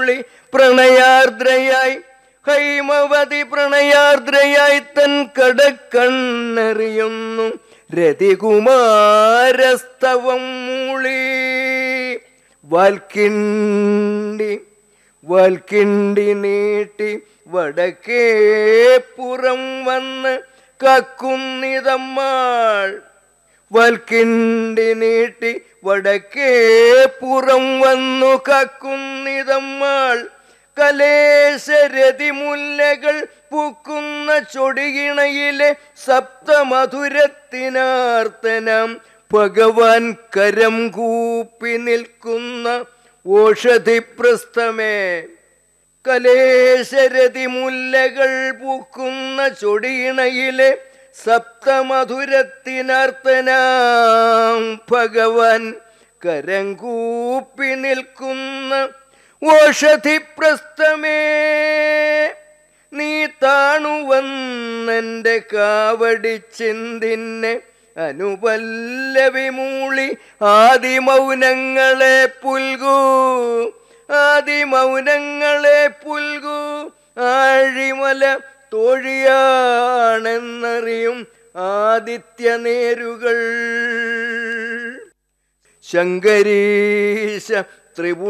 മൂളി പ്രണയാർദ്രയായി ഹൈമവതി പ്രണയാർദ്രയായി തൻ കടക്കണ്ണെറിയുന്നു രതികുമാരസ്തവം മൂളി വാൽക്കിണ്ടി വാൽക്കിണ്ടി നീട്ടി വടക്കേ പുറം വന്ന് കക്കുന്നിതമ്മാൾ വൽക്കിണ്ടി നീട്ടി വടക്കേ പുറം വന്നു കക്കുന്നിതമ്മാൾ കലേശരതി മുല്ലകൾ പൂക്കുന്ന ചൊടിയിണയിലെ സപ്തമധുരത്തിനാർത്തനം ഭഗവാൻ കരം കൂപ്പി നിൽക്കുന്ന ഓഷധിപ്രസ്ഥമേ കലേശരതി മുല്ലകൾ പൂക്കുന്ന ചൊടിയിണയിലെ സപ്തമധുരത്തിനർത്തനാം ഭഗവാൻ കരം കൂപ്പി നിൽക്കുന്ന ഓഷധിപ്രസ്ഥമേ നീ താണുവന്നെൻ്റെ കാവടി ചിന്തിന്നെ അനുപല്ലവി മൂളി ആദിമൗനങ്ങളെ പുൽകൂ ആദിമൗനങ്ങളെ പുൽകൂ ആഴിമല തോഴിയാണെന്നറിയും ആദിത്യനേരുകൾ ശങ്കരീശ ത്രിപു